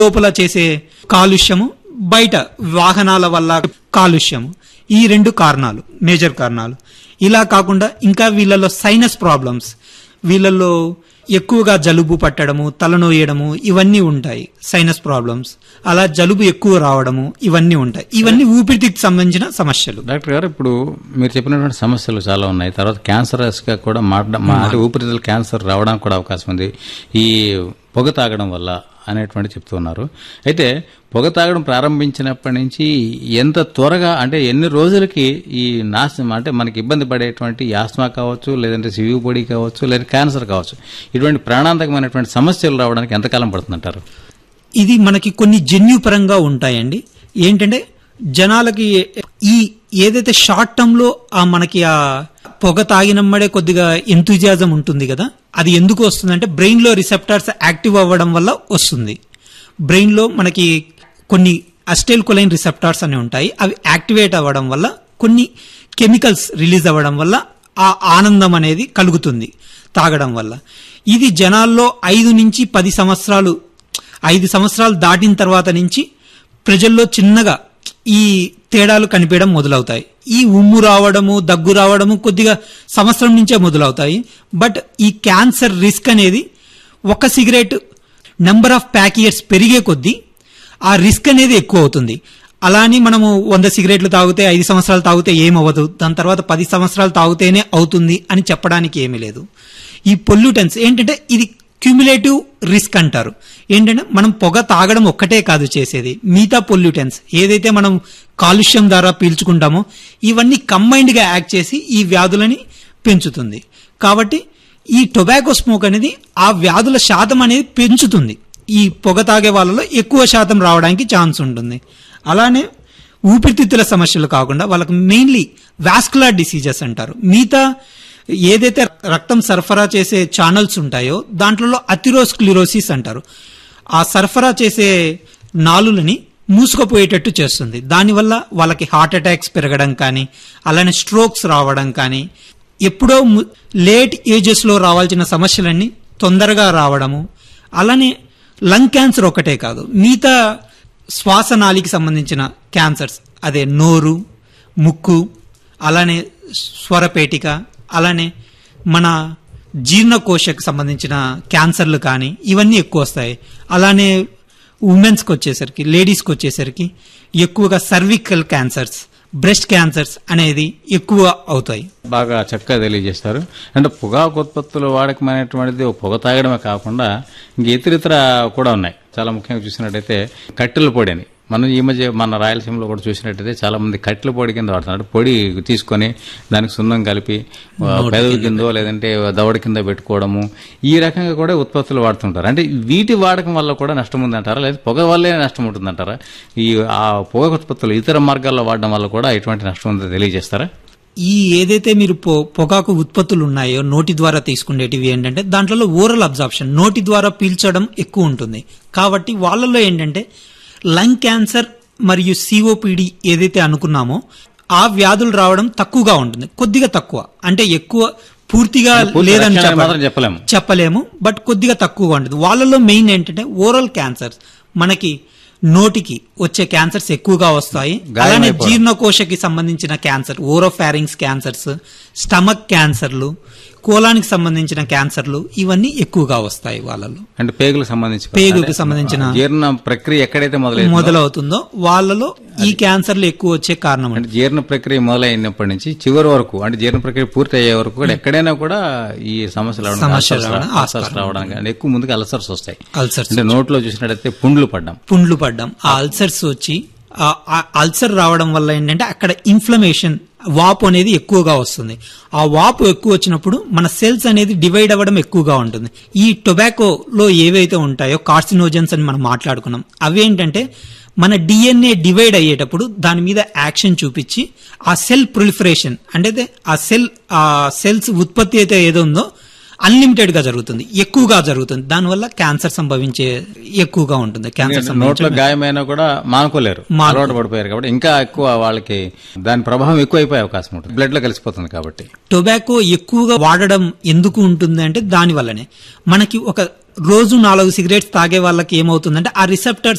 లోపల చేసే కాలుష్యము బయట వాహనాల వల్ల కాలుష్యము ఈ రెండు కారణాలు మేజర్ కారణాలు ఇలా కాకుండా ఇంకా వీళ్ళలో సైనస్ ప్రాబ్లమ్స్ వీళ్ళల్లో ఎక్కువగా జలుబు పట్టడము తలనోయడము ఇవన్నీ ఉంటాయి సైనస్ ప్రాబ్లమ్స్ అలా జలుబు ఎక్కువ రావడము ఇవన్నీ ఉంటాయి ఇవన్నీ ఊపిరితిత్తుకు సంబంధించిన సమస్యలు డాక్టర్ గారు ఇప్పుడు మీరు చెప్పినటువంటి సమస్యలు చాలా ఉన్నాయి తర్వాత క్యాన్సరస్ గా కూడా మారడం మా- అంటే ఊపిరితిత్తుల క్యాన్సర్ రావడానికి కూడా అవకాశం ఉంది ఈ పొగ తాగడం వల్ల అనేటువంటి చెప్తున్నారు అయితే పొగ తాగడం ప్రారంభించినప్పటి నుంచి ఎంత త్వరగా అంటే ఎన్ని రోజులకి ఈ నాశనం అంటే మనకి ఇబ్బంది పడేటువంటి ఆస్మా కావచ్చు లేదంటే సివి పొడి కావచ్చు లేదా క్యాన్సర్ కావచ్చు ఇటువంటి ప్రాణాంతకమైనటువంటి సమస్యలు రావడానికి ఎంతకాలం పడుతుందంటారు ఇది మనకి కొన్ని జన్యుపరంగా ఉంటాయండి ఏంటంటే జనాలకి ఈ ఏదైతే షార్ట్ టర్మ్ లో ఆ మనకి ఆ పొగ తాగినమ్మడే కొద్దిగా ఎంతూజియాజం ఉంటుంది కదా అది ఎందుకు వస్తుందంటే బ్రెయిన్ లో రిసెప్టార్స్ యాక్టివ్ అవ్వడం వల్ల వస్తుంది బ్రెయిన్ లో మనకి కొన్ని అస్టైల్ కొలైన్ రిసెప్టార్స్ అని ఉంటాయి అవి యాక్టివేట్ అవ్వడం వల్ల కొన్ని కెమికల్స్ రిలీజ్ అవ్వడం వల్ల ఆ ఆనందం అనేది కలుగుతుంది తాగడం వల్ల ఇది జనాల్లో ఐదు నుంచి పది సంవత్సరాలు ఐదు సంవత్సరాలు దాటిన తర్వాత నుంచి ప్రజల్లో చిన్నగా ఈ తేడాలు కనిపించడం మొదలవుతాయి ఈ ఉమ్ము రావడము దగ్గు రావడము కొద్దిగా సంవత్సరం నుంచే మొదలవుతాయి బట్ ఈ క్యాన్సర్ రిస్క్ అనేది ఒక cigarette number of pack years పెరిగే కొద్దీ ఆ రిస్క్ అనేది ఎక్కువ అవుతుంది అలా అని మనము వంద సిగరెట్లు తాగితే ఐదు సంవత్సరాలు తాగితే ఏమవ్వదు దాని తర్వాత పది సంవత్సరాలు తాగితేనే అవుతుంది అని చెప్పడానికి ఏమీ లేదు ఈ పొల్యూటెన్స్ ఏంటంటే ఇది క్యూములేటివ్ రిస్క్ అంటారు ఏంటంటే మనం పొగ తాగడం ఒక్కటే కాదు చేసేది మిగతా పొల్యూటెన్స్ ఏదైతే మనం కాలుష్యం ద్వారా పీల్చుకుంటామో ఇవన్నీ కంబైన్డ్ గా యాక్ట్ చేసి ఈ వ్యాధులని పెంచుతుంది కాబట్టి ఈ టొబాకో స్మోక్ అనేది ఆ వ్యాధుల శాతం అనేది పెంచుతుంది ఈ పొగ తాగే వాళ్ళలో ఎక్కువ శాతం రావడానికి ఛాన్స్ ఉంటుంది అలానే ఊపిరితిత్తుల సమస్యలు కాకుండా వాళ్ళకి మెయిన్లీ వాస్కులర్ డిసీజెస్ అంటారు మిగతా ఏదైతే రక్తం సరఫరా చేసే ఛానల్స్ ఉంటాయో దాంట్లో అథిరోస్క్లిరోసిస్ అంటారు ఆ సరఫరా చేసే నాలులని మూసుకుపోయేటట్టు చేస్తుంది దానివల్ల వాళ్ళకి హార్ట్ అటాక్స్ పెరగడం కానీ అలానే స్ట్రోక్స్ రావడం కానీ ఎప్పుడో ము- లేట్ ఏజెస్ లో రావాల్సిన సమస్యలన్నీ తొందరగా రావడము అలానే లంగ్ క్యాన్సర్ ఒకటే కాదు మిగతా శ్వాసనాళికి సంబంధించిన క్యాన్సర్స్ అదే నోరు ముక్కు అలానే స్వరపేటిక అలానే మన జీర్ణకోశకు సంబంధించిన క్యాన్సర్లు కానీ ఇవన్నీ ఎక్కువ వస్తాయి అలానే ఉమెన్స్కి వచ్చేసరికి లేడీస్కి వచ్చేసరికి ఎక్కువగా సర్వికల్ క్యాన్సర్స్ బ్రెస్ట్ క్యాన్సర్స్ అనేది ఎక్కువ అవుతాయి బాగా చక్కగా తెలియజేస్తారు అంటే పొగాకు ఉత్పత్తుల వాడకం అనేటువంటిది ఒక పొగ తాగడమే కాకుండా ఇంక ఇతర ఇతర కూడా ఉన్నాయి చాలా ముఖ్యంగా చూసినట్టయితే కట్టెల పొడి అని మనం ఈ మధ్య మన రాయలసీమలో కూడా చూసినట్టయితే చాలా మంది కట్టెల పొడి కింద వాడుతున్నారు పొడి తీసుకొని దానికి సున్నం కలిపి ఆ, పెదవి కిందో లేదంటే దవడ కింద పెట్టుకోవడము ఈ రకంగా కూడా ఉత్పత్తులు వాడుతుంటారు అంటే వీటి వాడకం వల్ల కూడా నష్టం ఉందంటారా లేదా పొగ వల్లే నష్టం ఉంటుందంటారా ఈ ఆ పొగ ఉత్పత్తులు ఇతర మార్గాల్లో వాడడం వల్ల కూడా ఎటువంటి నష్టం ఉందో తెలియజేస్తారా ఈ ఏదైతే మీరు పొ- పొగాకు ఉత్పత్తులు ఉన్నాయో నోటి ద్వారా తీసుకునేటివి ఏంటంటే దాంట్లో ఓరల్ అబ్జార్ప్షన్ నోటి ద్వారా పీల్చడం ఎక్కువ ఉంటుంది కాబట్టి వాళ్ళలో ఏంటంటే లంగ్ క్యాన్సర్ మరియు సిఓపిడి ఏదైతే అనుకున్నామో ఆ వ్యాధులు రావడం తక్కువగా ఉంటుంది కొద్దిగా తక్కువ అంటే ఎక్కువ పూర్తిగా పూర్తి లేదని రక్షణ చెప్ప- మాత్రం చెప్పలేము. చెప్పలేము బట్ కొద్దిగా తక్కువగా ఉంటుంది వాళ్ళలో మెయిన్ ఏంటంటే ఓరల్ క్యాన్సర్ మనకి నోటికి వచ్చే క్యాన్సర్స్ ఎక్కువగా వస్తాయి అలానే గాయమైపోవడం. జీర్ణకోశకి సంబంధించిన క్యాన్సర్ ఓరోఫారింగ్స్ క్యాన్సర్స్ స్టమక్ క్యాన్సర్లు కోలానికి సంబంధించిన క్యాన్సర్లు ఇవన్నీ ఎక్కువగా వస్తాయి వాళ్ళలో అంటే పేగులకు సంబంధించి పేగుకు అంటే సంబంధించిన జీర్ణ ప్రక్రియ ఎక్కడైతే మొదలైందో మొదలవుతుందో వాళ్ళలో ఈ క్యాన్సర్లు ఎక్కువ వచ్చే కారణం అంటే జీర్ణ ప్రక్రియ మొదలైనప్పటి నుంచి చివరి వరకు అంటే జీర్ణ ప్రక్రియ పూర్తి అయ్యే వరకు కూడా ఎక్కడైనా కూడా ఈ సమస్యలు రావడానికి సమస్యలు అల్సర్స్ రావడానికి రా- అల్సర్స్ రావడానికి అంటే ఎక్కువ ముందుకు అల్సర్స్ వస్తాయి అల్సర్స్ అంటే నోట్లో చూసినట్టయితే పుండ్లు పడ్డం పుండ్లు పడ్డం ఆ అల్సర్స్ వచ్చి ఆ ఆ అల్సర్ రావడం వల్ల ఏంటంటే అక్కడ ఇన్ఫ్లమేషన్ వాపు అనేది ఎక్కువగా వస్తుంది ఆ వాపు ఎక్కువ వచ్చినప్పుడు మన సెల్స్ అనేది డివైడ్ అవ్వడం ఎక్కువగా ఉంటుంది ఈ టొబాకోలో ఏవైతే ఉంటాయో కార్సినోజన్స్ అని మనం మాట్లాడుకున్నాం అవేంటంటే మన డిఎన్ఏ డివైడ్ అయ్యేటప్పుడు దాని మీద యాక్షన్ చూపించి ఆ సెల్ ప్రొలిఫరేషన్ అంటే ఆ సెల్ ఆ సెల్స్ ఉత్పత్తి అయితే ఏదో ఉందో అన్లిమిటెడ్ గా జరుగుతుంది ఎక్కువగా జరుగుతుంది దానివల్ల క్యాన్సర్ సంభవించే ఎక్కువగా ఉంటుంది క్యాన్సర్ నోట్లో సంభవించే గాయమైనా కూడా మానుకోలేరు మానుకో- అలవాటు పడిపోయారు కాబట్టి ఇంకా ఎక్కువ వాళ్ళకి దాని ప్రభావం ఎక్కువ అయిపోయే అవకాశం ఉంటుంది బ్లడ్ లో కలిసిపోతుంది కాబట్టి టొబాకో ఎక్కువగా వాడడం ఎందుకు ఉంటుంది అంటే దాని వల్లనే మనకి ఒక రోజు నాలుగు సిగరెట్స్ తాగే వాళ్ళకి ఏమవుతుందంటే ఆ రిసెప్టర్స్